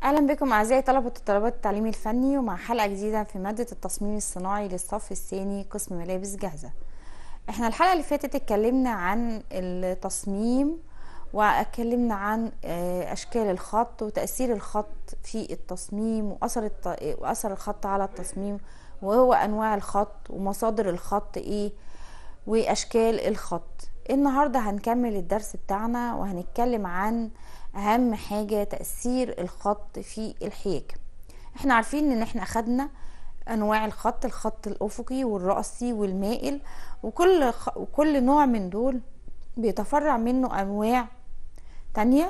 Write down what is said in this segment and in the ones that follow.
اهلا بكم اعزائي طلبه وطلبات التعليم الفني ومع حلقه جديده في ماده التصميم الصناعي للصف الثاني قسم ملابس جاهزه احنا الحلقه اللي فاتت اتكلمنا عن التصميم واتكلمنا عن آه، اشكال الخط وتاثير الخط في التصميم واثر الت... واثر الخط على التصميم وهو انواع الخط ومصادر الخط ايه واشكال الخط النهارده هنكمل الدرس بتاعنا وهنتكلم عن اهم حاجة تأثير الخط في الحياكة احنا عارفين ان احنا اخدنا انواع الخط الخط الافقي والرأسي والمائل وكل خ... وكل نوع من دول بيتفرع منه انواع تانية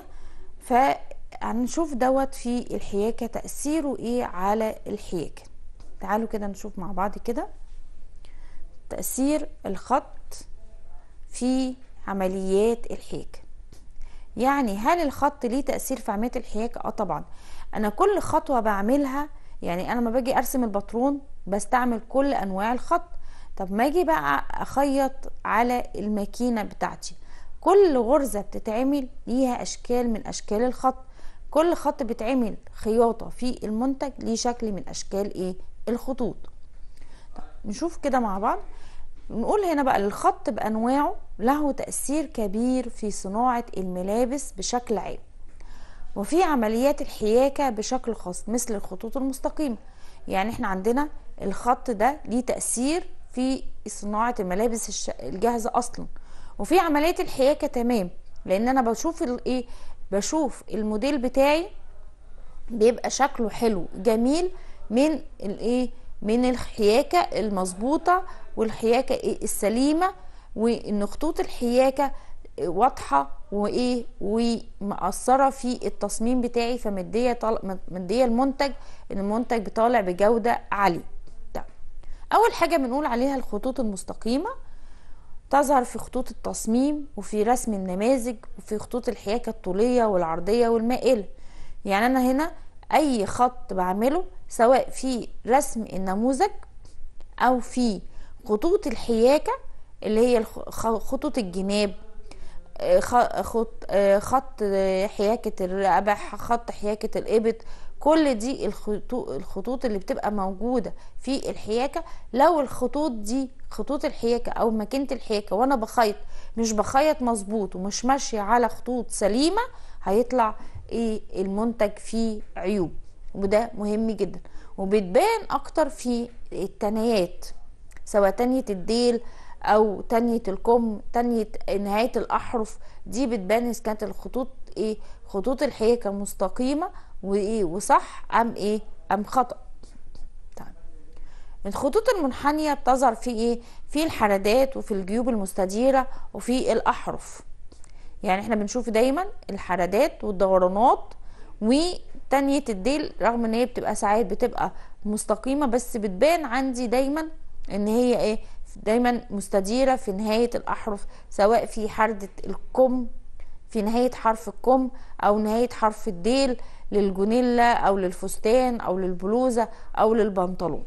فهنشوف دوت في الحياكة تأثيره ايه على الحياكة تعالوا كده نشوف مع بعض كده تأثير الخط في عمليات الحياكة يعني هل الخط ليه تأثير في عملية الحياكة؟ اه طبعا انا كل خطوة بعملها يعني انا لما باجي ارسم الباترون بستعمل كل انواع الخط طب ما اجي بقى اخيط على الماكينة بتاعتي كل غرزة بتتعمل ليها اشكال من اشكال الخط كل خط بيتعمل خياطة في المنتج ليه شكل من اشكال ايه الخطوط طب نشوف كده مع بعض نقول هنا بقى الخط بأنواعه له تأثير كبير في صناعة الملابس بشكل عام وفي عمليات الحياكة بشكل خاص مثل الخطوط المستقيمة يعني احنا عندنا الخط ده ليه تأثير في صناعة الملابس الجاهزة أصلا وفي عملية الحياكة تمام لأن أنا بشوف الايه بشوف الموديل بتاعي بيبقى شكله حلو جميل من الايه من الحياكة المظبوطة والحياكة إيه السليمة وان خطوط الحياكة واضحة وايه ومأثرة في التصميم بتاعي فمدية طل... مدية المنتج ان المنتج بيطالع بجودة عالية طيب. اول حاجة بنقول عليها الخطوط المستقيمة تظهر في خطوط التصميم وفي رسم النماذج وفي خطوط الحياكة الطولية والعرضية والمائلة يعني انا هنا اي خط بعمله سواء في رسم النموذج او في خطوط الحياكة اللي هي خطوط الجناب خط خط حياكة الرقبة خط حياكة الإبط كل دي الخطوط اللي بتبقى موجودة في الحياكة لو الخطوط دي خطوط الحياكة أو ماكينة الحياكة وأنا بخيط مش بخيط مظبوط ومش ماشية على خطوط سليمة هيطلع ايه المنتج فيه عيوب وده مهم جدا وبتبان اكتر في التنايات سواء تانية الديل او تانية الكم تانية نهاية الاحرف دي بتبان اذا كانت الخطوط ايه خطوط الحياكة مستقيمة وايه وصح ام ايه ام خطأ طيب الخطوط المنحنية بتظهر في ايه في الحردات وفي الجيوب المستديرة وفي الاحرف يعني احنا بنشوف دايما الحردات والدورانات وتانية الديل رغم ان هي بتبقى ساعات بتبقى مستقيمة بس بتبان عندي دايما ان هي ايه دايما مستديرة في نهاية الاحرف سواء في حردة الكم في نهاية حرف الكم او نهاية حرف الديل للجونيلا او للفستان او للبلوزة او للبنطلون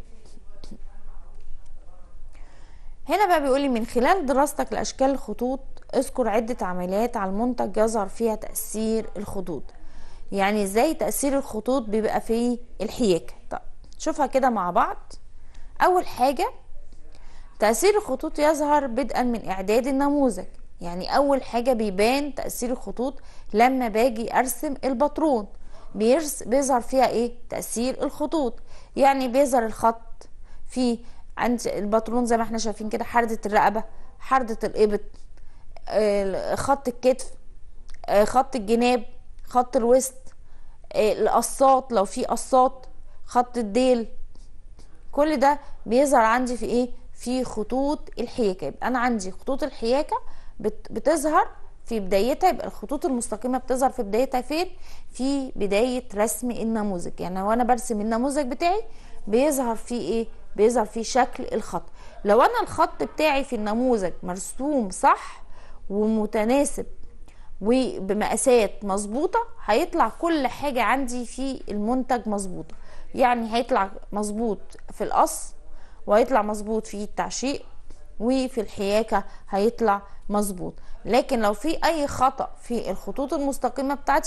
هنا بقى بيقولي من خلال دراستك لاشكال الخطوط اذكر عدة عمليات على المنتج يظهر فيها تأثير الخطوط يعني ازاي تأثير الخطوط بيبقى في الحياكة طب شوفها كده مع بعض اول حاجة تأثير الخطوط يظهر بدءا من اعداد النموذج يعني اول حاجة بيبان تأثير الخطوط لما باجي ارسم الباترون بيرس بيظهر فيها ايه تأثير الخطوط يعني بيظهر الخط في عند الباترون زي ما احنا شايفين كده حردة الرقبة حردة الإبط خط الكتف خط الجناب خط الوسط القصات لو في قصات خط الديل كل ده بيظهر عندي في ايه في خطوط الحياكه يبقى انا عندي خطوط الحياكه بتظهر في بدايتها يبقى الخطوط المستقيمه بتظهر في بدايتها فين في بدايه رسم النموذج يعني وانا برسم النموذج بتاعي بيظهر فيه ايه بيظهر فيه شكل الخط لو انا الخط بتاعي في النموذج مرسوم صح ومتناسب وبمقاسات مظبوطة هيطلع كل حاجة عندي في المنتج مظبوطة يعني هيطلع مظبوط في القص وهيطلع مظبوط في التعشيق وفي الحياكة هيطلع مظبوط لكن لو في اي خطأ في الخطوط المستقيمة بتاعتي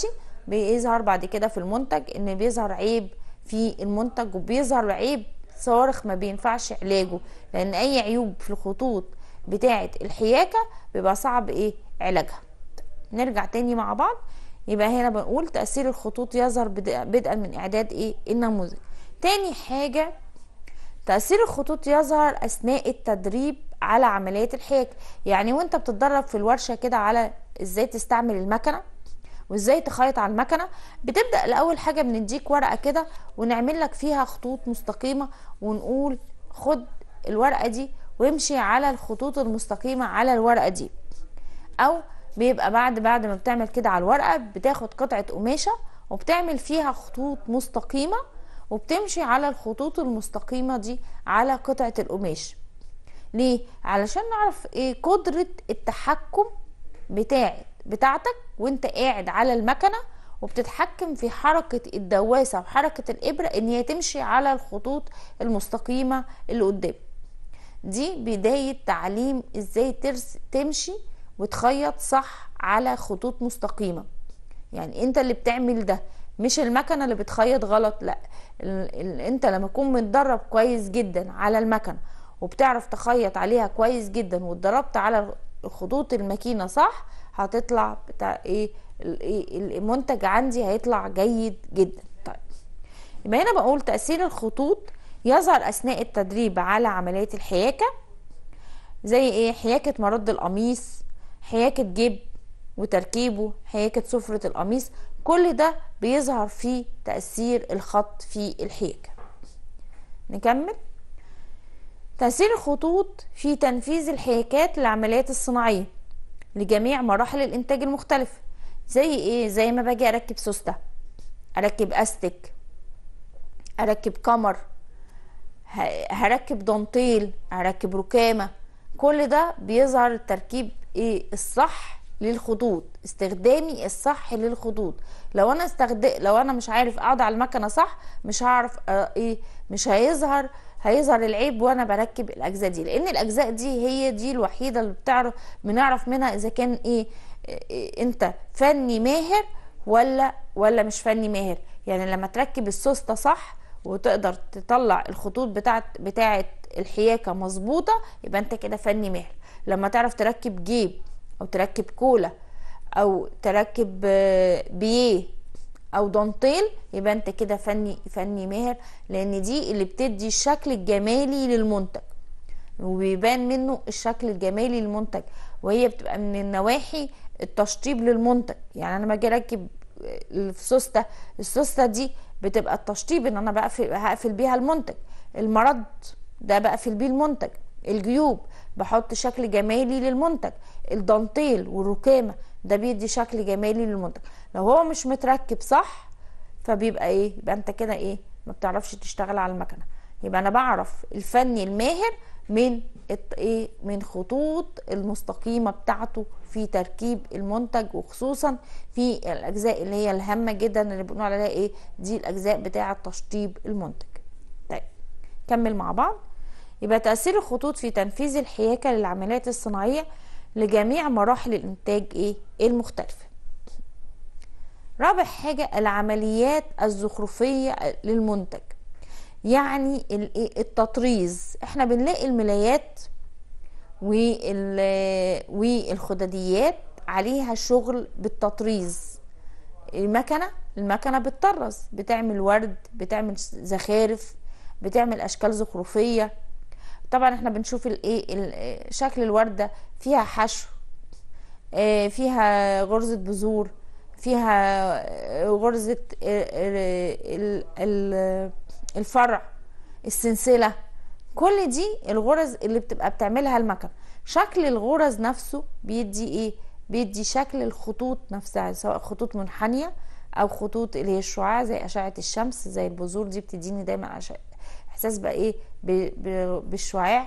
بيظهر بعد كده في المنتج ان بيظهر عيب في المنتج وبيظهر عيب صارخ ما بينفعش علاجه لان اي عيوب في الخطوط بتاعه الحياكه بيبقى صعب ايه علاجها نرجع تاني مع بعض يبقى هنا بنقول تأثير الخطوط يظهر بدءا من إعداد إيه النموذج تاني حاجة تأثير الخطوط يظهر أثناء التدريب على عمليات الحياكة يعني وانت بتتدرب في الورشة كده على ازاي تستعمل المكنة وازاي تخيط على المكنه بتبدا الاول حاجه بنديك ورقه كده ونعمل لك فيها خطوط مستقيمه ونقول خد الورقه دي وامشي على الخطوط المستقيمه على الورقه دي او بيبقى بعد بعد ما بتعمل كده على الورقه بتاخد قطعه قماشه وبتعمل فيها خطوط مستقيمه وبتمشي على الخطوط المستقيمه دي على قطعه القماش ليه علشان نعرف ايه قدره التحكم بتاعت بتاعتك وانت قاعد على المكنه وبتتحكم في حركة الدواسة وحركة الإبرة إن هي تمشي على الخطوط المستقيمة اللي قدام دي بداية تعليم إزاي ترس تمشي وتخيط صح على خطوط مستقيمة يعني أنت اللي بتعمل ده مش المكنة اللي بتخيط غلط لا ال ال انت لما تكون متدرب كويس جدا على المكنة وبتعرف تخيط عليها كويس جدا واتدربت على خطوط الماكينة صح هتطلع بتاع ايه المنتج عندي هيطلع جيد جدا طيب يبقى هنا بقول تأثير الخطوط يظهر أثناء التدريب على عملية الحياكة زي ايه حياكة مرد القميص حياكة جيب وتركيبه حياكة سفرة القميص كل ده بيظهر فيه تأثير الخط في الحياكة نكمل تأثير الخطوط في تنفيذ الحياكات للعمليات الصناعية لجميع مراحل الانتاج المختلفة زي ايه زي ما باجي اركب سوستة اركب استك اركب كمر هركب دانتيل هركب ركامة كل ده بيظهر التركيب ايه الصح للخطوط استخدامي الصح للخطوط لو انا استخدم لو انا مش عارف اقعد على المكنه صح مش هعرف اه ايه مش هيظهر هيظهر العيب وانا بركب الاجزاء دي لان الاجزاء دي هي دي الوحيده اللي بتعرف بنعرف منها اذا كان ايه, إيه انت فني ماهر ولا ولا مش فني ماهر يعني لما تركب السوسته صح وتقدر تطلع الخطوط بتاعت بتاعت الحياكه مظبوطه يبقى انت كده فني ماهر لما تعرف تركب جيب او تركب كولا او تركب آه، بيه او دانتيل يبقى انت كده فني فني ماهر لان دي اللي بتدي الشكل الجمالي للمنتج وبيبان منه الشكل الجمالي للمنتج وهي بتبقى من النواحي التشطيب للمنتج يعني انا ما اجي اركب السوسته السوسته دي بتبقى التشطيب ان انا بقفل هقفل بيها المنتج المرد ده بقفل بيه المنتج الجيوب بحط شكل جمالي للمنتج الدانتيل والركامه ده بيدي شكل جمالي للمنتج لو هو مش متركب صح فبيبقى ايه يبقى انت كده ايه ما بتعرفش تشتغل على المكنه يبقى انا بعرف الفني الماهر من ايه من خطوط المستقيمه بتاعته في تركيب المنتج وخصوصا في الاجزاء اللي هي الهامه جدا اللي بنقول عليها ايه دي الاجزاء بتاعه تشطيب المنتج طيب كمل مع بعض يبقى تاثير الخطوط في تنفيذ الحياكه للعمليات الصناعيه لجميع مراحل الانتاج ايه المختلفه رابع حاجة العمليات الزخرفية للمنتج يعني التطريز احنا بنلاقي الملايات والخدديات عليها شغل بالتطريز المكنة المكنة بتطرز بتعمل ورد بتعمل زخارف بتعمل اشكال زخرفية طبعا احنا بنشوف الايه شكل الوردة فيها حشو آه، فيها غرزة بذور فيها غرزة الفرع السلسلة كل دي الغرز اللي بتبقى بتعملها المكنة شكل الغرز نفسه بيدي ايه بيدي شكل الخطوط نفسها سواء خطوط منحنية او خطوط اللي هي الشعاع زي اشعة الشمس زي البذور دي بتديني دايما احساس بقى ايه بالشعاع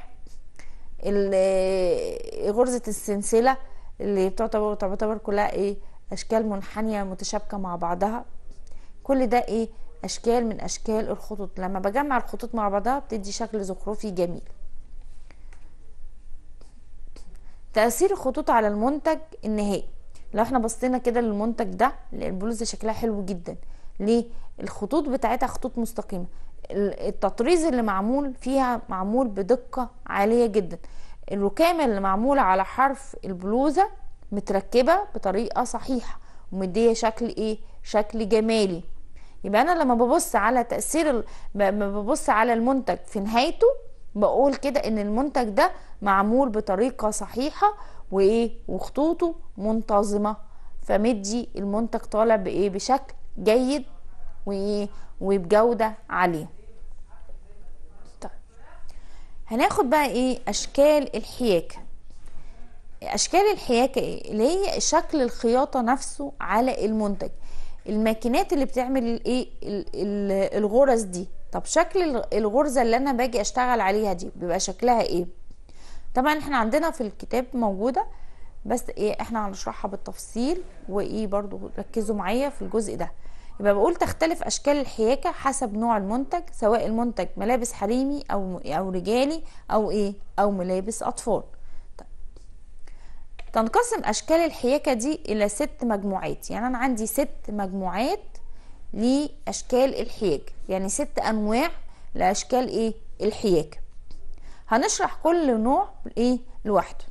غرزة السلسلة اللي بتعتبر تعتبر كلها ايه اشكال منحنيه متشابكه مع بعضها كل ده ايه اشكال من اشكال الخطوط لما بجمع الخطوط مع بعضها بتدي شكل زخرفي جميل تأثير الخطوط على المنتج النهائي لو احنا بصينا كده للمنتج ده البلوزه شكلها حلو جدا ليه الخطوط بتاعتها خطوط مستقيمه التطريز اللي معمول فيها معمول بدقه عاليه جدا الركامه اللي معموله على حرف البلوزه متركبه بطريقه صحيحه ومديه شكل ايه شكل جمالي يبقى انا لما ببص على تاثير لما ببص على المنتج في نهايته بقول كده ان المنتج ده معمول بطريقه صحيحه وايه وخطوطه منتظمه فمدي المنتج طالع بايه بشكل جيد وايه وبجوده عاليه طيب هناخد بقى ايه اشكال الحياكه اشكال الحياكه ايه اللي هي شكل الخياطه نفسه على المنتج الماكينات اللي بتعمل الايه الغرز دي طب شكل الغرزه اللي انا باجي اشتغل عليها دي بيبقى شكلها ايه طبعا احنا عندنا في الكتاب موجوده بس ايه احنا هنشرحها بالتفصيل وايه برضو ركزوا معايا في الجزء ده يبقى بقول تختلف اشكال الحياكه حسب نوع المنتج سواء المنتج ملابس حريمي او او رجالي او ايه او ملابس اطفال طيب. تنقسم اشكال الحياكه دي الى ست مجموعات يعني انا عندي ست مجموعات لاشكال الحياكه يعني ست انواع لاشكال ايه الحياكه هنشرح كل نوع ايه لوحده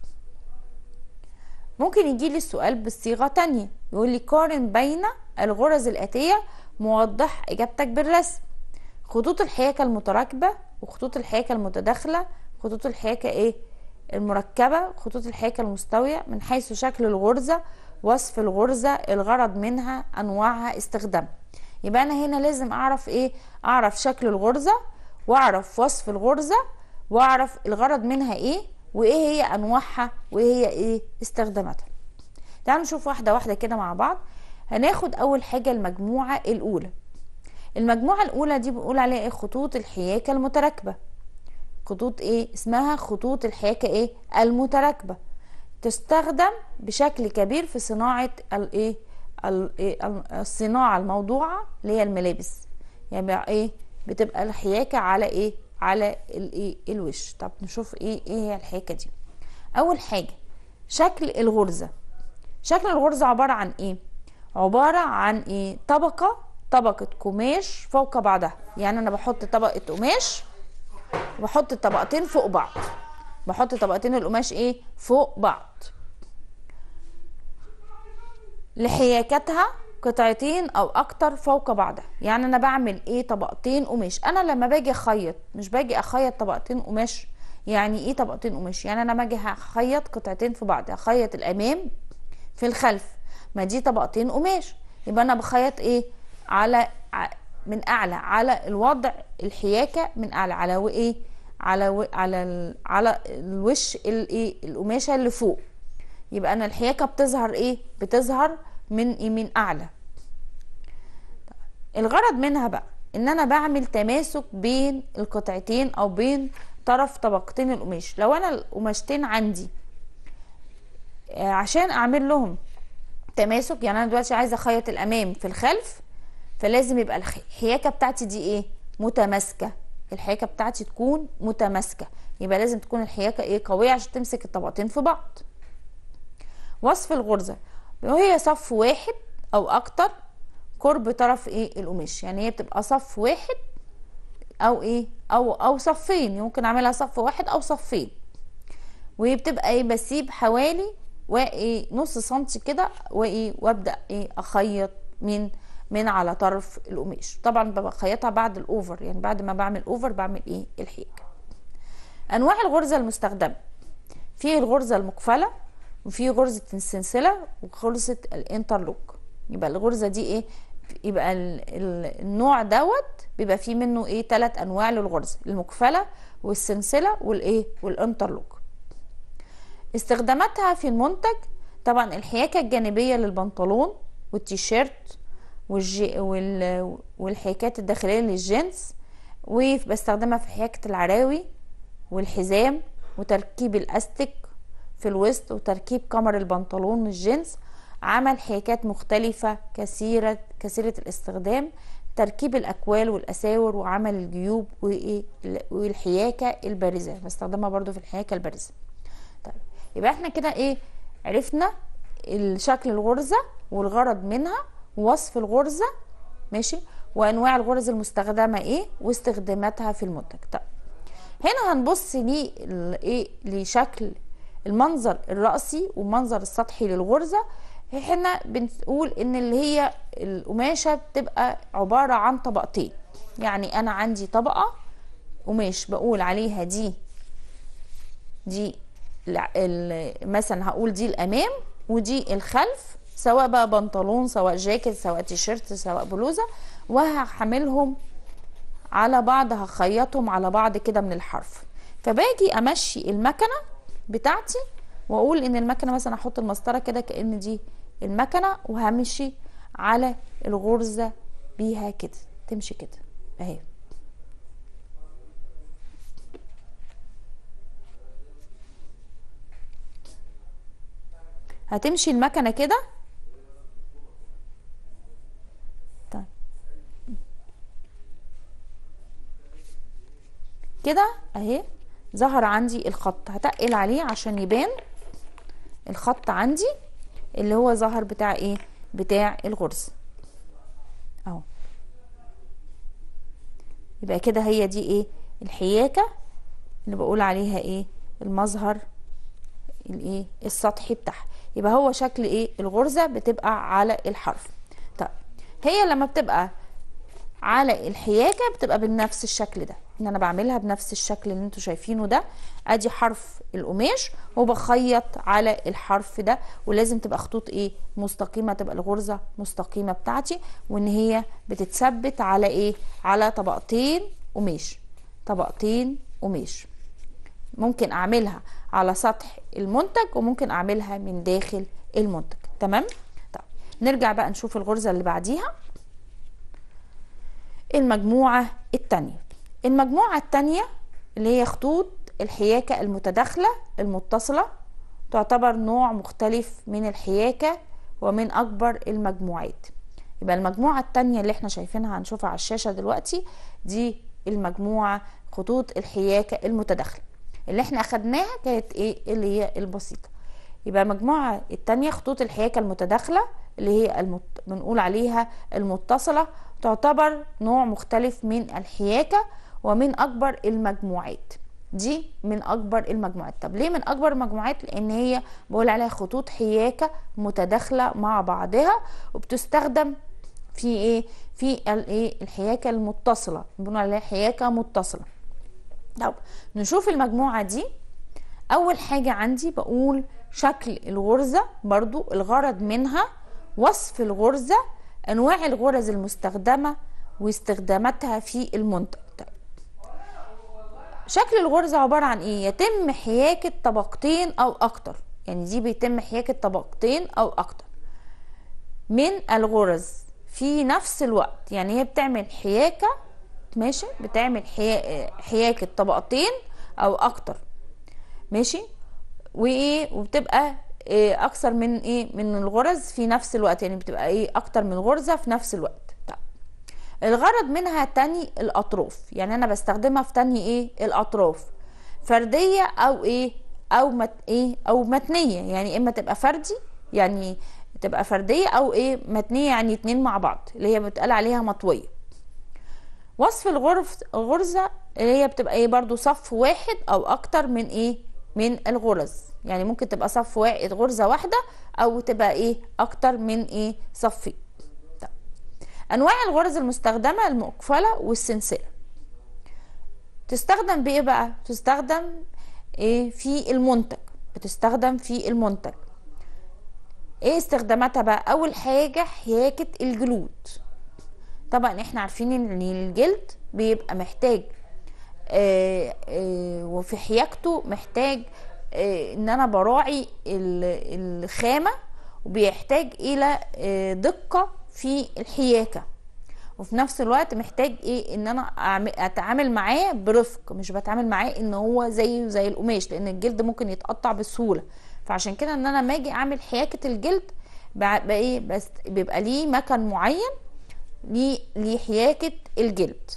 ممكن يجي لي السؤال بصيغه تانية يقول لي قارن بين الغرز الاتيه موضح اجابتك بالرسم خطوط الحياكه المتراكبه وخطوط الحياكه المتداخله خطوط الحياكه ايه المركبه خطوط الحياكه المستويه من حيث شكل الغرزه وصف الغرزه الغرض منها انواعها استخدام يبقى انا هنا لازم اعرف ايه اعرف شكل الغرزه واعرف وصف الغرزه واعرف الغرض منها ايه وايه هي انواعها وايه هي ايه استخداماتها تعالوا نشوف واحده واحده كده مع بعض هناخد اول حاجه المجموعه الاولى المجموعه الاولى دي بنقول عليها ايه خطوط الحياكه المتراكبه خطوط ايه اسمها خطوط الحياكه ايه المتراكبه تستخدم بشكل كبير في صناعه الايه إيه؟ الصناعه الموضوعه اللي هي الملابس يعني ايه بتبقى الحياكه على ايه على الايه الوش طب نشوف ايه ايه هي الحكايه دي اول حاجه شكل الغرزه شكل الغرزه عباره عن ايه عباره عن ايه طبقه طبقه قماش فوق بعضها يعني انا بحط طبقه قماش وبحط طبقتين فوق بعض بحط طبقتين القماش ايه فوق بعض لحياكتها قطعتين او اكتر فوق بعضها يعني انا بعمل ايه طبقتين قماش انا لما باجي اخيط مش باجي اخيط طبقتين قماش يعني ايه طبقتين قماش يعني انا باجي اخيط قطعتين في بعض اخيط الامام في الخلف ما دي طبقتين قماش يبقى انا بخيط ايه على من اعلى على الوضع الحياكه من اعلى على ايه على و... على ال... على الوش الايه القماشه اللي فوق يبقى انا الحياكه بتظهر ايه بتظهر من من اعلى الغرض منها بقى ان انا بعمل تماسك بين القطعتين او بين طرف طبقتين القماش لو انا القماشتين عندي آه، عشان اعمل لهم تماسك يعني انا دلوقتي عايزه اخيط الامام في الخلف فلازم يبقى الحياكه بتاعتي دي ايه متماسكه الحياكه بتاعتي تكون متماسكه يبقى لازم تكون الحياكه ايه قويه عشان تمسك الطبقتين في بعض وصف الغرزه وهي صف واحد او اكتر قرب طرف ايه القماش يعني هي بتبقى صف واحد او ايه او او صفين ممكن اعملها صف واحد او صفين وهي بتبقى ايه بسيب حوالي وايه نص سنتي كده وايه وابدا ايه اخيط من من على طرف القماش طبعا بخيطها بعد الاوفر يعني بعد ما بعمل اوفر بعمل ايه الحيك انواع الغرزه المستخدمه في الغرزه المقفله وفي غرزة السلسلة وغرزة الانترلوك يبقى الغرزة دي ايه يبقى النوع دوت بيبقى فيه منه ايه ثلاث انواع للغرزة المكفلة والسلسلة والايه والانترلوك استخداماتها في المنتج طبعا الحياكة الجانبية للبنطلون والتيشيرت والجي وال والحياكات الداخلية للجينز وبستخدمها في حياكة العراوي والحزام وتركيب الاستك في الوسط وتركيب كمر البنطلون الجينز عمل حياكات مختلفة كثيرة كثيرة الاستخدام تركيب الأكوال والأساور وعمل الجيوب والحياكة البارزة بستخدمها برضو في الحياكة البارزة طيب يبقى احنا كده ايه عرفنا شكل الغرزة والغرض منها ووصف الغرزة ماشي وانواع الغرز المستخدمة ايه واستخداماتها في المنتج طيب هنا هنبص ليه ايه لشكل المنظر الرأسي والمنظر السطحي للغرزة احنا بنقول ان اللي هي القماشة بتبقى عبارة عن طبقتين يعني انا عندي طبقة قماش بقول عليها دي دي مثلا هقول دي الامام ودي الخلف سواء بقى بنطلون سواء جاكيت سواء تيشيرت سواء بلوزه وهحملهم على بعض هخيطهم على بعض كده من الحرف فباجي امشي المكنه بتاعتي واقول ان المكنه مثلا احط المسطره كده كان دي المكنه وهمشي على الغرزه بيها كده تمشي كده اهي هتمشي المكنه كده طيب كده اهي ظهر عندي الخط هتقل عليه عشان يبان الخط عندي اللي هو ظهر بتاع ايه بتاع الغرز اهو يبقى كده هي دي ايه الحياكه اللي بقول عليها ايه المظهر الايه السطحي بتاعها يبقى هو شكل ايه الغرزه بتبقى على الحرف طيب هي لما بتبقى على الحياكه بتبقى بنفس الشكل ده ان انا بعملها بنفس الشكل اللي انتوا شايفينه ده ادي حرف القماش وبخيط على الحرف ده ولازم تبقى خطوط ايه مستقيمه تبقى الغرزه مستقيمه بتاعتي وان هي بتتثبت على ايه على طبقتين قماش طبقتين قماش ممكن اعملها على سطح المنتج وممكن اعملها من داخل المنتج تمام طيب نرجع بقى نشوف الغرزه اللي بعديها المجموعه الثانيه المجموعه الثانيه اللي هي خطوط الحياكه المتداخله المتصله تعتبر نوع مختلف من الحياكه ومن اكبر المجموعات يبقى المجموعه الثانيه اللي احنا شايفينها هنشوفها على الشاشه دلوقتي دي المجموعه خطوط الحياكه المتداخله اللي احنا اخدناها كانت ايه اللي هي البسيطه يبقى المجموعه الثانيه خطوط الحياكه المتداخله اللي هي المت... بنقول عليها المتصله تعتبر نوع مختلف من الحياكه ومن اكبر المجموعات دي من اكبر المجموعات طب ليه من اكبر المجموعات لان هي بقول عليها خطوط حياكه متداخله مع بعضها وبتستخدم في ايه في الايه الحياكه المتصله بنقول عليها حياكه متصله طب نشوف المجموعة دي أول حاجة عندي بقول شكل الغرزة برضو الغرض منها وصف الغرزة أنواع الغرز المستخدمة واستخداماتها في المنتج طيب. شكل الغرزة عبارة عن ايه يتم حياكة طبقتين او اكتر يعني دي بيتم حياكة طبقتين او اكتر من الغرز في نفس الوقت يعني هي بتعمل حياكة ماشي بتعمل حياكة طبقتين او اكتر ماشي وايه وبتبقى إيه اكثر من ايه من الغرز في نفس الوقت يعني بتبقى ايه اكتر من غرزة في نفس الوقت طيب الغرض منها تاني الاطراف يعني انا بستخدمها في تاني ايه الاطراف فردية او ايه او مت ايه او متنية يعني اما تبقى فردي يعني تبقى فردية او ايه متنية يعني اتنين مع بعض اللي هي بتقال عليها مطوية وصف الغرف الغرزة اللي هي بتبقى ايه برضو صف واحد او اكتر من ايه من الغرز يعني ممكن تبقى صف واحد غرزة واحدة او تبقى ايه اكتر من ايه صفين طيب. انواع الغرز المستخدمة المقفلة والسلسلة تستخدم بايه بقى تستخدم ايه في المنتج بتستخدم في المنتج ايه استخداماتها بقى اول حاجة حياكة الجلود طبعا احنا عارفين ان الجلد بيبقى محتاج آه آه وفي حياكته محتاج آه ان انا براعي الخامة وبيحتاج الى دقة في الحياكة وفي نفس الوقت محتاج ايه ان انا اتعامل معاه برفق مش بتعامل معاه ان هو زيه زي القماش لان الجلد ممكن يتقطع بسهوله فعشان كده ان انا لما اجي اعمل حياكه الجلد بقى ايه بس بيبقى ليه مكان معين لحياكة الجلد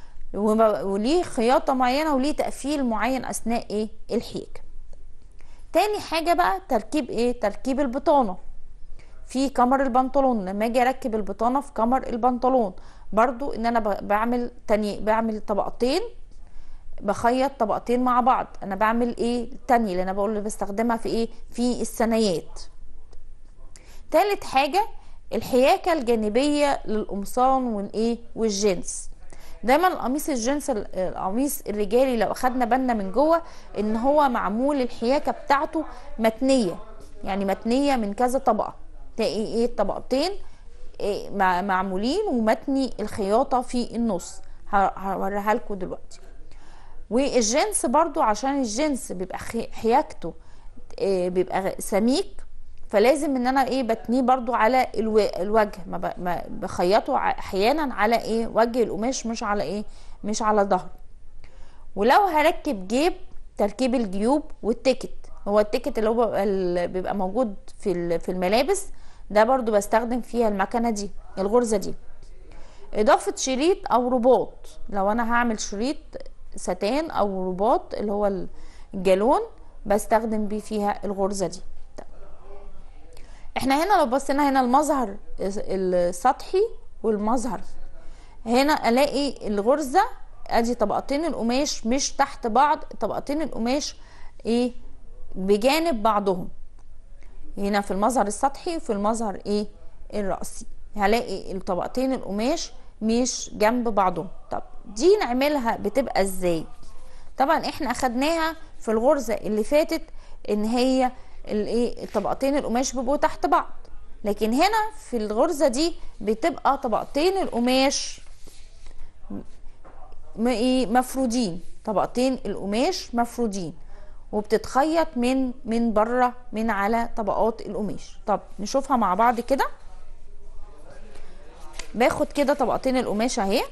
وليه خياطة معينة وليه تقفيل معين أثناء إيه الحياكة تاني حاجة بقى تركيب ايه تركيب البطانة في كمر البنطلون لما اجي اركب البطانة في كمر البنطلون برضو ان انا بعمل تاني بعمل طبقتين بخيط طبقتين مع بعض انا بعمل ايه تاني اللي انا بقول اللي بستخدمها في ايه في الثنايات تالت حاجة الحياكة الجانبية للقمصان والايه والجنس دايما القميص الجنس القميص الرجالي لو اخدنا بالنا من جوه ان هو معمول الحياكه بتاعته متنيه يعني متنيه من كذا طبقه تلاقي ايه طبقتين إيه معمولين ومتني الخياطه في النص هوريها لكم دلوقتي والجنس برضو عشان الجنس بيبقى حياكته إيه بيبقى سميك فلازم ان انا ايه بتنيه برضو على الو... الوجه ما, بخيطه احيانا على ايه وجه القماش مش على ايه مش على ظهر ولو هركب جيب تركيب الجيوب والتيكت هو التيكت اللي هو اللي بيبقى موجود في في الملابس ده برضو بستخدم فيها المكنه دي الغرزه دي اضافه شريط او رباط لو انا هعمل شريط ستان او رباط اللي هو الجالون بستخدم بيه فيها الغرزه دي احنا هنا لو بصينا هنا المظهر السطحي والمظهر هنا الاقي الغرزه ادي طبقتين القماش مش تحت بعض طبقتين القماش ايه بجانب بعضهم هنا في المظهر السطحي وفي المظهر ايه الرأسي هلاقي الطبقتين القماش مش جنب بعضهم طب دي نعملها بتبقى ازاي طبعا احنا اخدناها في الغرزة اللي فاتت ان هي الايه الطبقتين القماش بيبقوا تحت بعض لكن هنا في الغرزة دي بتبقى طبقتين القماش ايه مفرودين طبقتين القماش مفرودين وبتتخيط من من بره من على طبقات القماش طب نشوفها مع بعض كده باخد كده طبقتين القماش اهي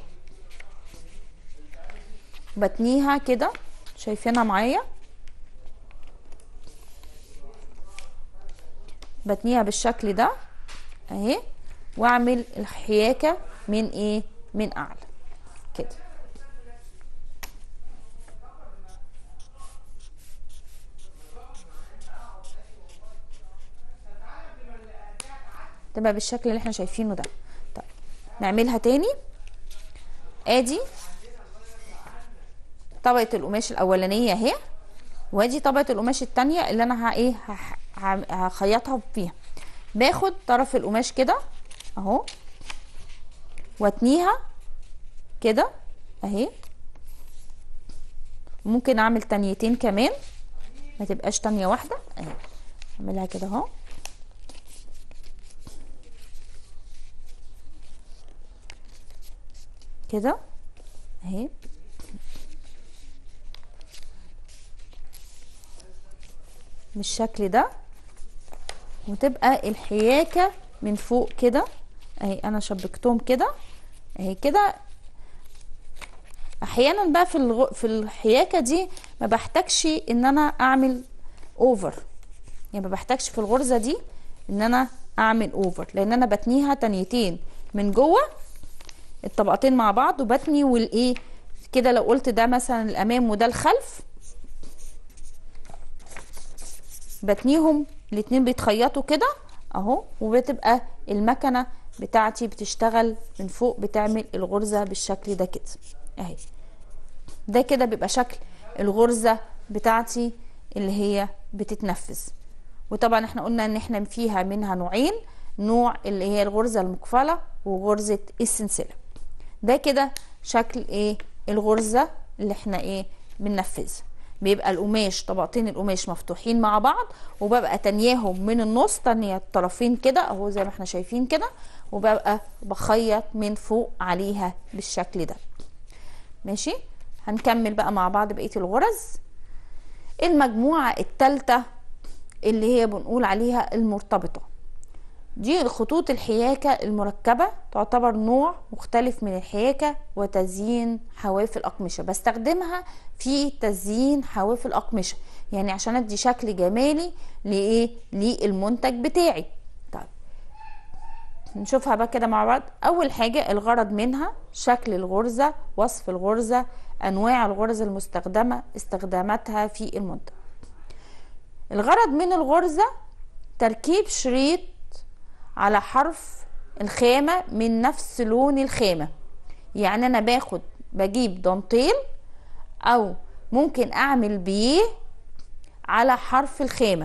بتنيها كده شايفينها معايا بتنيها بالشكل ده اهي واعمل الحياكه من ايه من اعلى كده تبقى بالشكل اللي احنا شايفينه ده طيب نعملها تاني ادي طبقه القماش الاولانيه اهي وادي طبقه القماش التانية اللي انا ها ايه هخيطها فيها باخد طرف القماش كده اهو واتنيها كده اهي ممكن اعمل تانيتين كمان ما تبقاش تانية واحدة اهي اعملها كده اهو كده اهي بالشكل ده وتبقى الحياكة من فوق كده اهي انا شبكتهم كده اهي كده احيانا بقى في الغ... في الحياكه دي ما بحتاجش ان انا اعمل اوفر يعني ما بحتاجش في الغرزه دي ان انا اعمل اوفر لان انا بتنيها تنيتين من جوه الطبقتين مع بعض وبتني والايه كده لو قلت ده مثلا الامام وده الخلف بتنيهم الاتنين بيتخيطوا كده اهو وبتبقى المكنه بتاعتي بتشتغل من فوق بتعمل الغرزه بالشكل ده كده اهي ده كده بيبقى شكل الغرزه بتاعتي اللي هي بتتنفذ وطبعا احنا قلنا ان احنا فيها منها نوعين نوع اللي هي الغرزه المقفله وغرزه السلسله ده كده شكل ايه الغرزه اللي احنا ايه بننفذها بيبقى القماش طبقتين القماش مفتوحين مع بعض وببقى تانياهم من النص تانية الطرفين كده اهو زي ما احنا شايفين كده وببقى بخيط من فوق عليها بالشكل ده ماشي هنكمل بقى مع بعض بقيه الغرز المجموعه الثالثه اللي هي بنقول عليها المرتبطه دي خطوط الحياكة المركبة تعتبر نوع مختلف من الحياكة وتزيين حواف الأقمشة بستخدمها في تزيين حواف الأقمشة يعني عشان ادي شكل جمالي لإيه للمنتج بتاعي طيب نشوفها بقى كده مع بعض أول حاجة الغرض منها شكل الغرزة وصف الغرزة أنواع الغرز المستخدمة استخداماتها في المنتج الغرض من الغرزة تركيب شريط على حرف الخامة من نفس لون الخامة يعني انا باخد بجيب دانتيل او ممكن اعمل بيه على حرف الخامة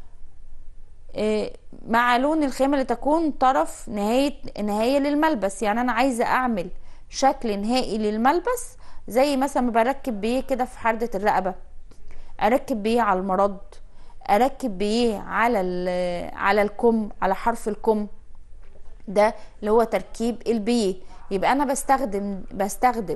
إيه، مع لون الخامة لتكون طرف نهاية نهاية للملبس يعني انا عايزة اعمل شكل نهائي للملبس زي مثلا ما بركب بيه كده في حردة الرقبة اركب بيه على المرض اركب بيه على على الكم على حرف الكم ده اللي هو تركيب البيه يبقى انا بستخدم بستخدم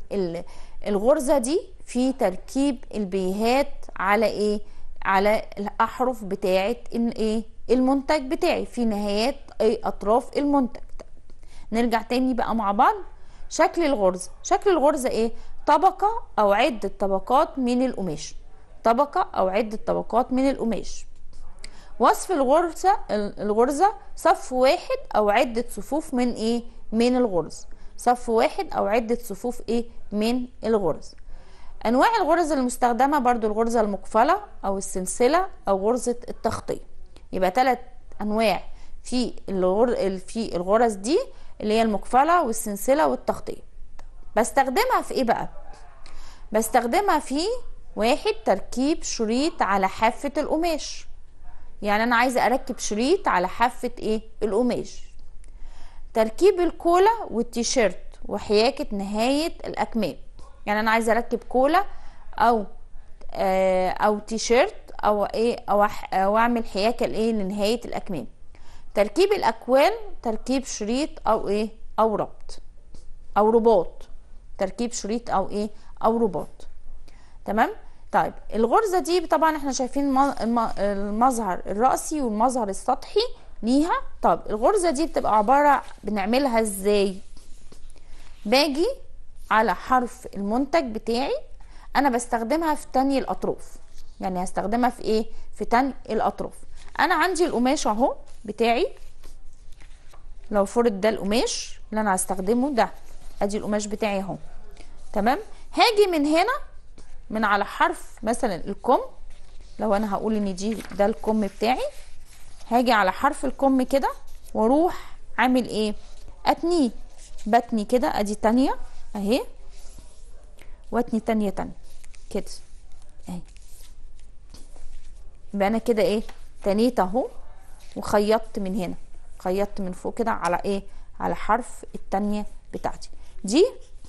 الغرزه دي في تركيب البيهات على ايه على الاحرف بتاعه ايه المنتج بتاعي في نهايات اي اطراف المنتج نرجع تاني بقى مع بعض شكل الغرزه شكل الغرزه ايه طبقه او عده طبقات من القماش طبقه او عده طبقات من القماش وصف الغرزة الغرزة صف واحد أو عدة صفوف من إيه؟ من الغرز صف واحد أو عدة صفوف إيه؟ من الغرز أنواع الغرز المستخدمة برضو الغرزة المقفلة أو السلسلة أو غرزة التخطيط يبقى ثلاث أنواع في الغر... في الغرز دي اللي هي المقفلة والسلسلة والتخطيط بستخدمها في إيه بقى؟ بستخدمها في واحد تركيب شريط على حافة القماش يعني انا عايزه اركب شريط على حافه ايه القماش تركيب الكولا والتيشيرت وحياكه نهايه الاكمام يعني انا عايزه اركب كولا او آه او تيشيرت او ايه او, أو اعمل حياكه لايه لنهايه الاكمام تركيب الاكوان تركيب شريط او ايه او ربط او رباط تركيب شريط او ايه او رباط تمام طيب الغرزة دي طبعا احنا شايفين المظهر الرأسي والمظهر السطحي ليها طب الغرزة دي بتبقى عبارة بنعملها ازاي باجي على حرف المنتج بتاعي انا بستخدمها في تاني الاطراف يعني هستخدمها في ايه في تاني الاطراف انا عندي القماش اهو بتاعي لو فرض ده القماش اللي انا هستخدمه ده ادي القماش بتاعي اهو تمام هاجي من هنا من على حرف مثلا الكم لو انا هقول ان دي ده الكم بتاعي هاجي على حرف الكم كده واروح عامل ايه اتنيه بتني كده ادي تانية اهي واتني تانية تانية كده اهي يبقى انا كده ايه تنيت اهو وخيطت من هنا خيطت من فوق كده على ايه على حرف التانية بتاعتي دي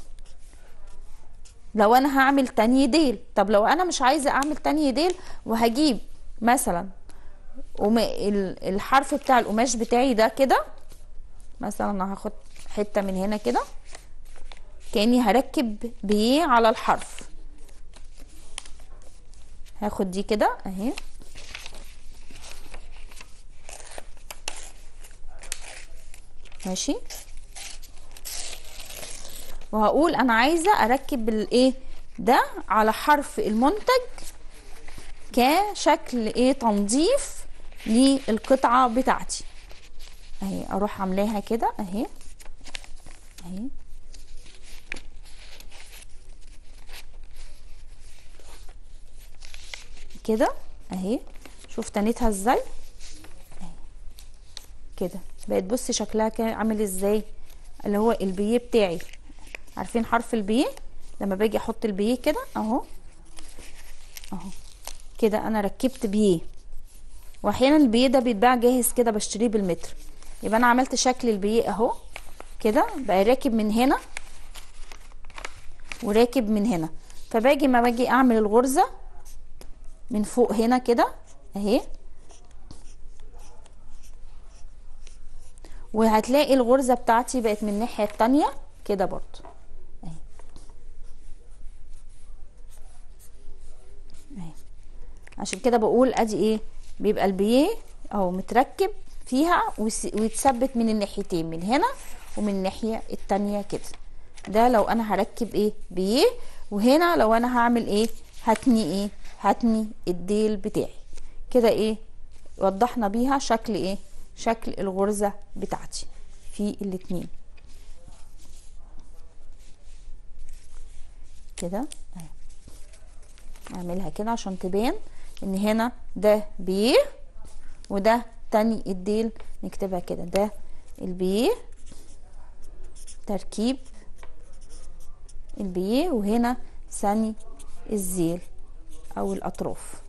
لو انا هعمل تاني ديل طب لو انا مش عايزه اعمل تاني ديل وهجيب مثلا الحرف بتاع القماش بتاعي ده كده مثلا انا هاخد حته من هنا كده كاني هركب بيه على الحرف هاخد دي كده اهي ماشي وهقول انا عايزه اركب الايه ده على حرف المنتج كشكل ايه تنظيف للقطعه بتاعتي اهي اروح عاملاها كده اهي اهي كده اهي شوف تنيتها ازاي اهي كده بقت بصي شكلها كان عامل ازاي اللي هو البيه بتاعي عارفين حرف البي لما باجي احط البي كده اهو اهو كده انا ركبت بيه واحيانا البي ده بيتباع جاهز كده بشتريه بالمتر يبقى انا عملت شكل البي اهو كده بقى راكب من هنا وراكب من هنا فباجي ما باجي اعمل الغرزه من فوق هنا كده اهي وهتلاقي الغرزه بتاعتي بقت من الناحيه التانيه كده برضو عشان كده بقول ادي ايه بيبقى البيه اهو متركب فيها ويتثبت من الناحيتين من هنا ومن الناحيه التانية كده ده لو انا هركب ايه بيه وهنا لو انا هعمل ايه هتني ايه هتني الديل بتاعي كده ايه وضحنا بيها شكل ايه شكل الغرزة بتاعتي في الاتنين كده اعملها كده عشان تبان ان هنا ده بيه وده تاني الديل نكتبها كده ده البيه تركيب البيه وهنا ثاني الزيل او الاطراف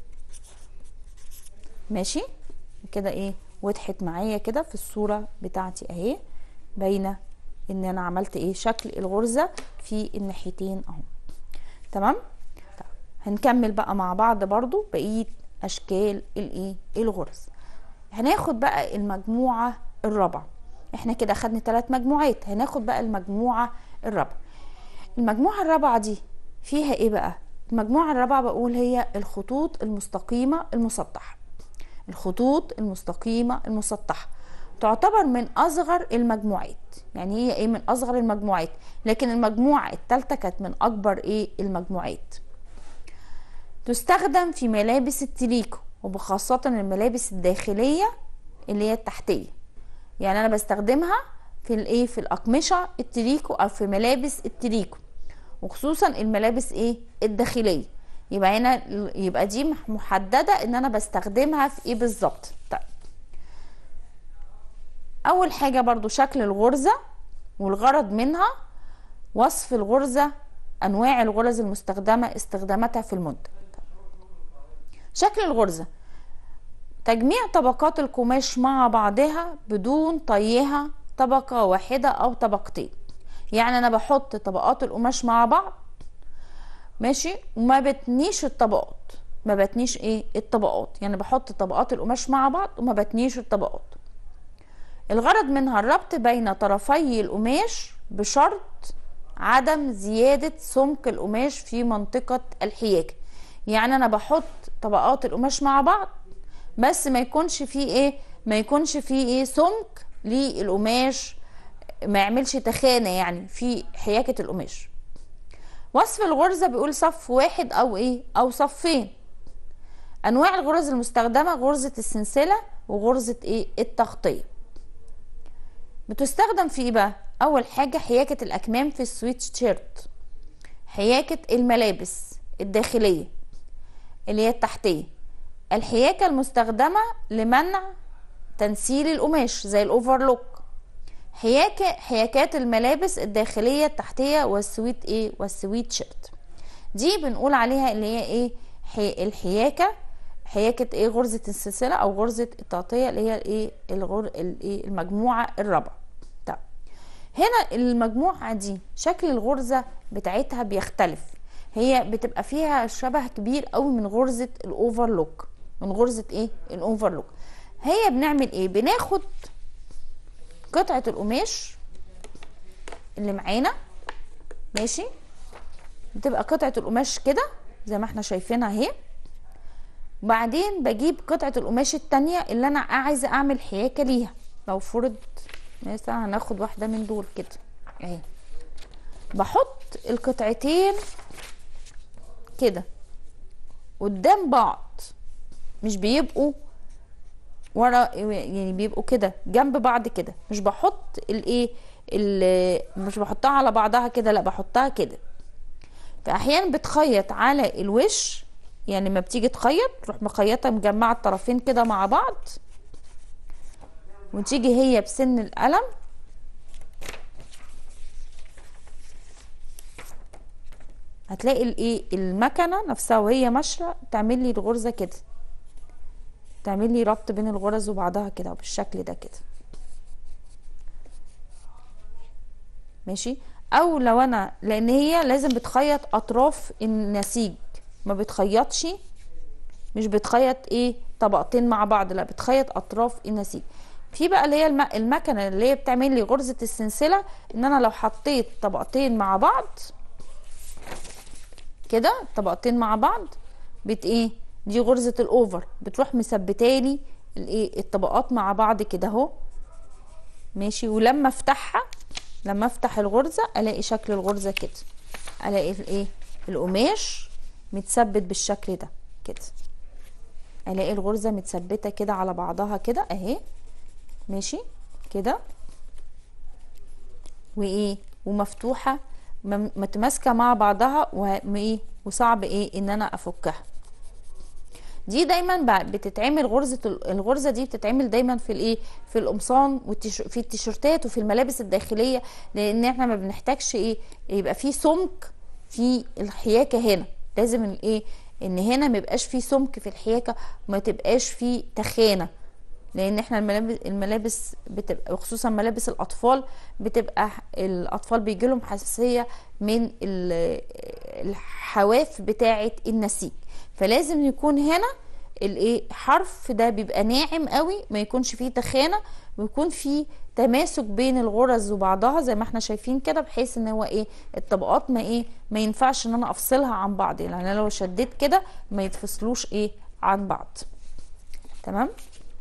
ماشي كده ايه وضحت معايا كده في الصورة بتاعتي اهي باينة ان انا عملت ايه شكل الغرزة في الناحيتين اهو تمام طيب هنكمل بقى مع بعض برضو بقية اشكال الايه الغرز هناخد بقى المجموعة الرابعة احنا كده خدنا ثلاث مجموعات هناخد بقى المجموعة الرابعة المجموعة الرابعة دي فيها ايه بقى المجموعة الرابعة بقول هي الخطوط المستقيمة المسطحة الخطوط المستقيمة المسطحة تعتبر من أصغر المجموعات يعني هي إيه من أصغر المجموعات لكن المجموعة التالتة كانت من أكبر إيه المجموعات تستخدم في ملابس التريكو وبخاصة الملابس الداخلية اللي هي التحتية يعني أنا بستخدمها في الإيه في الأقمشة التريكو أو في ملابس التريكو وخصوصا الملابس إيه الداخلية يبقى هنا يبقى دي محدده ان انا بستخدمها في ايه بالظبط طيب اول حاجه برضو شكل الغرزه والغرض منها وصف الغرزه انواع الغرز المستخدمه استخداماتها في المنتج شكل الغرزه تجميع طبقات القماش مع بعضها بدون طيها طبقه واحده او طبقتين يعني انا بحط طبقات القماش مع بعض ماشي وما بتنيش الطبقات ما بتنيش ايه الطبقات يعني بحط طبقات القماش مع بعض وما بتنيش الطبقات الغرض منها الربط بين طرفي القماش بشرط عدم زيادة سمك القماش في منطقة الحياكة يعني انا بحط طبقات القماش مع بعض بس ما يكونش فيه ايه ما يكونش فيه ايه سمك للقماش ما يعملش تخانة يعني في حياكة القماش وصف الغرزة بيقول صف واحد او ايه او صفين انواع الغرز المستخدمة غرزة السلسلة وغرزة ايه التغطية بتستخدم في ايه بقى اول حاجة حياكة الاكمام في السويت شيرت حياكة الملابس الداخلية اللي هي التحتية الحياكة المستخدمة لمنع تنسيل القماش زي الاوفرلوك حياكة حياكات الملابس الداخلية التحتية والسويت ايه والسويت شيرت دي بنقول عليها اللي هي ايه حي الحياكة حياكة ايه غرزة السلسلة او غرزة التغطية اللي هي الايه الغر الايه المجموعة الرابعة طب هنا المجموعة دي شكل الغرزة بتاعتها بيختلف هي بتبقى فيها شبه كبير قوي من غرزة الاوفرلوك من غرزة ايه الاوفرلوك هي بنعمل ايه بناخد قطعة القماش اللي معانا ماشي بتبقى قطعة القماش كده زي ما احنا شايفينها اهي وبعدين بجيب قطعة القماش التانية اللي انا عايزة اعمل حياكة ليها لو فرض مثلا هناخد واحدة من دول كده اهي بحط القطعتين كده قدام بعض مش بيبقوا ورا يعني بيبقوا كده جنب بعض كده مش بحط الايه مش بحطها على بعضها كده لا بحطها كده فاحيانا بتخيط على الوش يعني ما بتيجي تخيط تروح مخيطه مجمعه الطرفين كده مع بعض وتيجي هي بسن القلم هتلاقي الايه المكنه نفسها وهي ماشيه تعمل لي الغرزه كده تعمل لي ربط بين الغرز وبعضها كده بالشكل ده كده ماشي او لو انا لان هي لازم بتخيط اطراف النسيج ما بتخيطش مش بتخيط ايه طبقتين مع بعض لا بتخيط اطراف النسيج في بقى اللي هي الم... المكنه اللي هي بتعمل لي غرزه السلسله ان انا لو حطيت طبقتين مع بعض كده طبقتين مع بعض بت ايه دي غرزة الاوفر بتروح مثبتالي الايه الطبقات مع بعض كده اهو ماشي ولما افتحها لما افتح الغرزة الاقي شكل الغرزة كده الاقي الايه القماش متثبت بالشكل ده كده الاقي الغرزة متثبتة كده على بعضها كده اهي ماشي كده وايه ومفتوحة متماسكة مع بعضها وايه وصعب ايه ان انا افكها دي دايما ب- بتتعمل غرزه ال- الغرزه دي بتتعمل دايما في الايه في القمصان والتيش- في التيشيرتات وفي الملابس الداخليه لان احنا ما بنحتاجش ايه يبقى في سمك في الحياكه هنا لازم الايه ان هنا ما يبقاش في سمك في الحياكه وما تبقاش في تخانه لان احنا الملابس الملابس بتبقى خصوصا ملابس الاطفال بتبقى الاطفال بيجي لهم حساسيه من ال- الحواف بتاعه النسيج فلازم يكون هنا الايه حرف ده بيبقى ناعم قوي ما يكونش فيه تخانه ويكون فيه تماسك بين الغرز وبعضها زي ما احنا شايفين كده بحيث ان هو ايه الطبقات ما ايه ما ينفعش ان انا افصلها عن بعض يعني انا لو شديت كده ما يتفصلوش ايه عن بعض تمام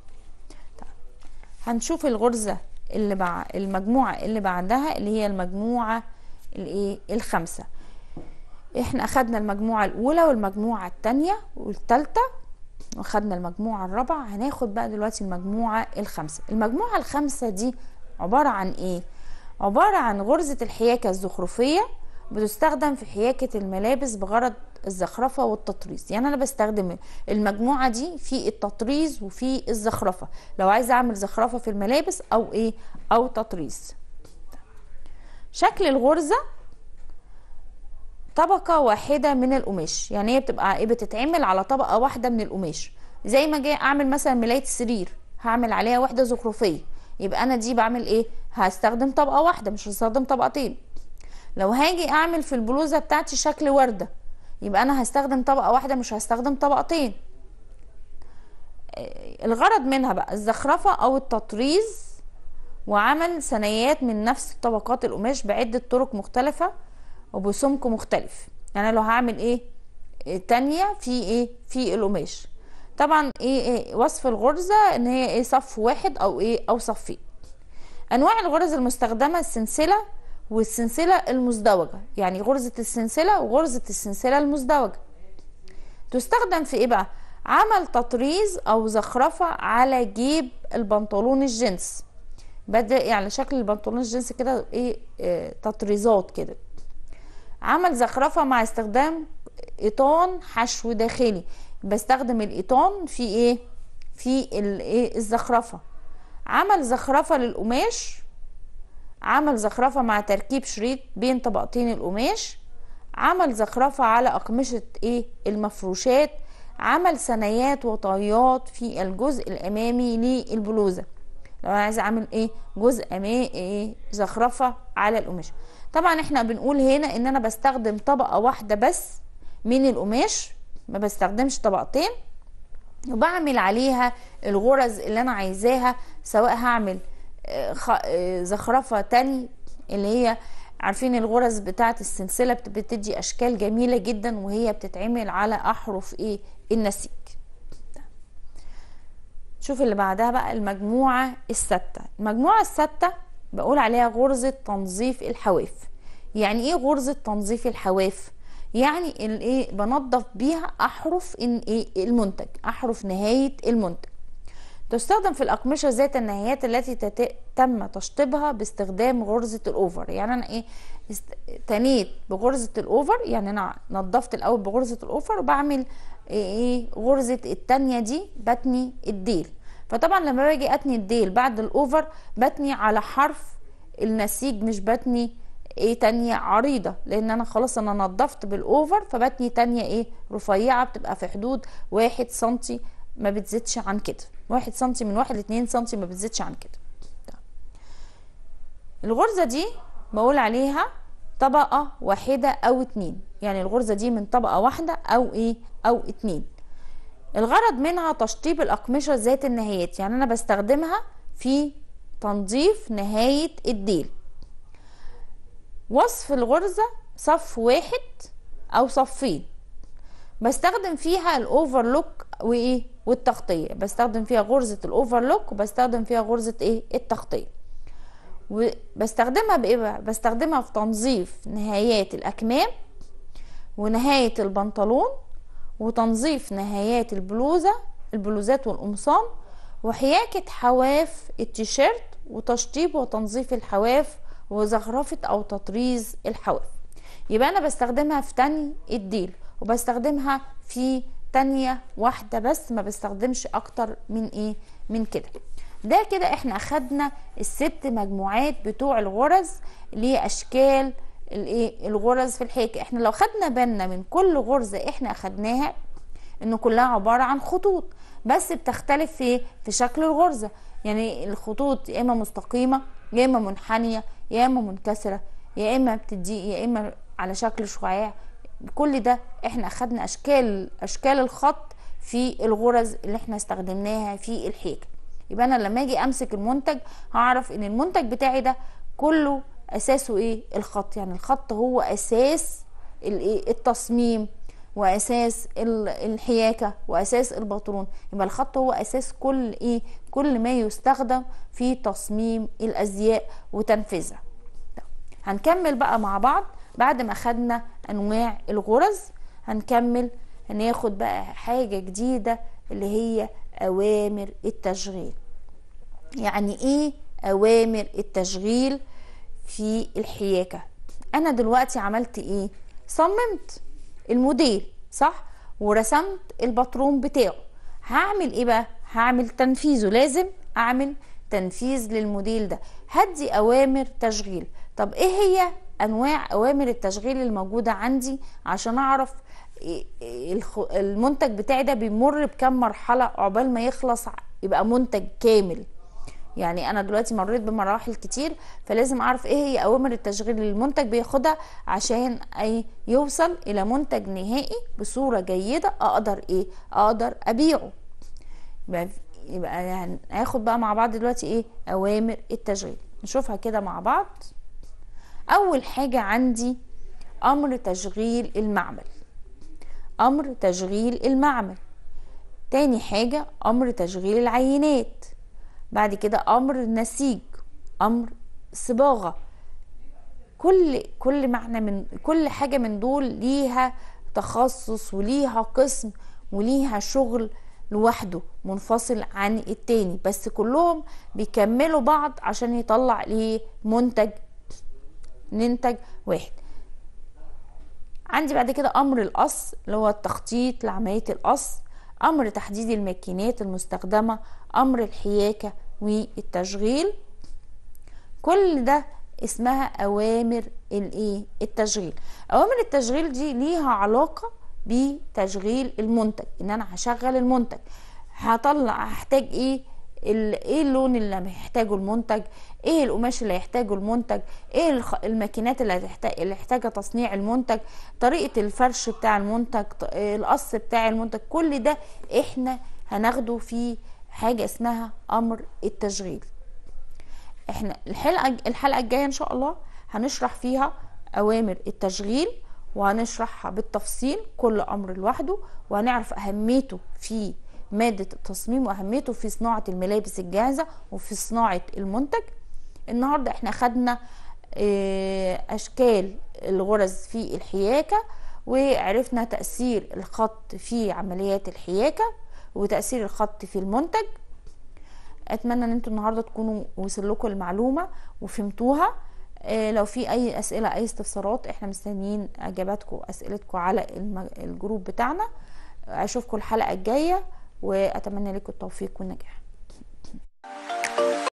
هنشوف الغرزة اللي مع المجموعة اللي بعدها اللي هي المجموعة الايه الخامسة احنا اخدنا المجموعة الاولى والمجموعة التانية والتالتة واخدنا المجموعة الرابعة هناخد بقى دلوقتي المجموعة الخامسة المجموعة الخامسة دي عبارة عن ايه عبارة عن غرزة الحياكة الزخرفية بتستخدم في حياكة الملابس بغرض الزخرفة والتطريز يعني أنا بستخدم المجموعة دي في التطريز وفي الزخرفة لو عايزة أعمل زخرفة في الملابس أو إيه أو تطريز شكل الغرزة طبقة واحدة من القماش يعني هي بتبقى ايه بتتعمل على طبقة واحدة من القماش زي ما جاي اعمل مثلا ملاية السرير هعمل عليها وحدة زخرفية يبقى انا دي بعمل ايه هستخدم طبقة واحدة مش هستخدم طبقتين لو هاجي اعمل في البلوزة بتاعتي شكل وردة يبقى انا هستخدم طبقة واحدة مش هستخدم طبقتين آه، الغرض منها بقى الزخرفة او التطريز وعمل ثنايات من نفس طبقات القماش بعدة طرق مختلفة وبسمك مختلف يعني لو هعمل ايه إيه تانية في ايه في القماش طبعا ايه, إيه وصف الغرزة ان هي ايه صف واحد او ايه او صفين انواع الغرز المستخدمة السلسلة والسلسلة المزدوجة يعني غرزة السلسلة وغرزة السلسلة المزدوجة تستخدم في ايه بقى عمل تطريز او زخرفة على جيب البنطلون الجينز بدأ يعني شكل البنطلون الجينز كده ايه, إيه تطريزات كده عمل زخرفة مع استخدام ايطان حشو داخلي بستخدم الايطان في ايه في الايه الزخرفة عمل زخرفة للقماش عمل زخرفة مع تركيب شريط بين طبقتين القماش عمل زخرفة على أقمشة ايه المفروشات عمل ثنايات وطيات في الجزء الأمامي للبلوزة لو انا عايزه اعمل ايه جزء امامي ايه زخرفه على القماش طبعا احنا بنقول هنا ان انا بستخدم طبقه واحده بس من القماش ما بستخدمش طبقتين وبعمل عليها الغرز اللي انا عايزاها سواء هعمل آه، خ- آه، زخرفه تاني اللي هي عارفين الغرز بتاعه السلسله بت- بتدي اشكال جميله جدا وهي بتتعمل على احرف ايه النسيج شوف اللي بعدها بقى المجموعة الستة المجموعة الستة بقول عليها غرزة تنظيف الحواف يعني ايه غرزة تنظيف الحواف يعني الايه بنظف بيها احرف إن ايه المنتج احرف نهاية المنتج تستخدم في الأقمشة ذات النهايات التي تت- تم تشطيبها باستخدام غرزة الأوفر يعني أنا إيه است... تنيت بغرزة الأوفر يعني أنا نظفت الأول بغرزة الأوفر وبعمل إيه, إيه غرزة التانية دي بتني الديل فطبعا لما باجي أتني الديل بعد الأوفر بتني على حرف النسيج مش بتني ايه تانية عريضة لان انا خلاص انا نظفت بالاوفر فبتني تانية ايه رفيعة بتبقى في حدود واحد سنتي ما بتزيدش عن كده واحد سنتي من واحد لاتنين سنتي ما بتزيدش عن كده طيب. الغرزة دي بقول عليها طبقة واحدة او اتنين يعني الغرزة دي من طبقة واحدة او ايه او اتنين الغرض منها تشطيب الأقمشة ذات النهايات يعني أنا بستخدمها في تنظيف نهاية الديل وصف الغرزة صف واحد أو صفين بستخدم فيها الأوفرلوك وإيه والتغطية بستخدم فيها غرزة الأوفرلوك وبستخدم فيها غرزة إيه التغطية وبستخدمها بإيه بقى بستخدمها في تنظيف نهايات الأكمام ونهاية البنطلون وتنظيف نهايات البلوزة البلوزات والقمصان وحياكة حواف التيشيرت وتشطيب وتنظيف الحواف وزخرفة أو تطريز الحواف يبقى أنا بستخدمها في تاني الديل وبستخدمها في تانية واحدة بس ما بستخدمش اكتر من ايه من كده ده كده احنا اخدنا الست مجموعات بتوع الغرز لاشكال الايه الغرز في الحيكة احنا لو خدنا بالنا من كل غرزة احنا اخدناها انه كلها عبارة عن خطوط بس بتختلف في في شكل الغرزة يعني الخطوط يا اما مستقيمة يا اما منحنية يا اما منكسرة يا اما بتدي يا اما على شكل شعاع كل ده احنا اخدنا اشكال اشكال الخط في الغرز اللي احنا استخدمناها في الحيكة يبقى انا لما اجي امسك المنتج هعرف ان المنتج بتاعي ده كله اساسه ايه الخط يعني الخط هو اساس الايه التصميم واساس الحياكه واساس البطرون يبقى الخط هو اساس كل ايه كل ما يستخدم في تصميم الازياء وتنفيذها هنكمل بقى مع بعض بعد ما خدنا انواع الغرز هنكمل هناخد بقى حاجه جديده اللي هي اوامر التشغيل يعني ايه اوامر التشغيل في الحياكه انا دلوقتي عملت ايه صممت الموديل صح ورسمت الباترون بتاعه هعمل ايه بقى هعمل تنفيذه لازم اعمل تنفيذ للموديل ده هدي اوامر تشغيل طب ايه هي انواع اوامر التشغيل الموجوده عندي عشان اعرف المنتج بتاعي ده بيمر بكم مرحله عقبال ما يخلص يبقى منتج كامل يعني انا دلوقتي مريت بمراحل كتير فلازم اعرف ايه هي اوامر التشغيل اللي المنتج بياخدها عشان اي يوصل الى منتج نهائي بصوره جيده اقدر ايه اقدر ابيعه يبقى يبقى يعني هاخد بقى مع بعض دلوقتي ايه اوامر التشغيل نشوفها كده مع بعض اول حاجه عندي امر تشغيل المعمل امر تشغيل المعمل تاني حاجه امر تشغيل العينات بعد كده امر نسيج امر صباغه كل كل معنى من كل حاجه من دول ليها تخصص وليها قسم وليها شغل لوحده منفصل عن التاني بس كلهم بيكملوا بعض عشان يطلع ليه منتج ننتج واحد عندي بعد كده امر القص اللي هو التخطيط لعمليه القص امر تحديد الماكينات المستخدمه امر الحياكه والتشغيل كل ده اسمها اوامر الايه التشغيل اوامر التشغيل دي ليها علاقه بتشغيل المنتج ان انا هشغل المنتج هطلع هحتاج ايه ايه اللون اللي محتاجه المنتج ايه القماش اللي هيحتاجه المنتج ايه الماكينات اللي هتحتاج اللي محتاجه تصنيع المنتج طريقه الفرش بتاع المنتج القص بتاع المنتج كل ده احنا هناخده في حاجه اسمها امر التشغيل احنا الحلقه الحلقه الجايه ان شاء الله هنشرح فيها اوامر التشغيل وهنشرحها بالتفصيل كل امر لوحده وهنعرف اهميته في مادة التصميم وأهميته في صناعة الملابس الجاهزة وفي صناعة المنتج النهاردة احنا خدنا أشكال الغرز في الحياكة وعرفنا تأثير الخط في عمليات الحياكة وتأثير الخط في المنتج اتمنى ان انتوا النهارده تكونوا وصل لكم المعلومه وفهمتوها لو في اي اسئله اي استفسارات احنا مستنيين اجاباتكم اسئلتكم على الجروب بتاعنا اشوفكم الحلقه الجايه واتمنى لكم التوفيق والنجاح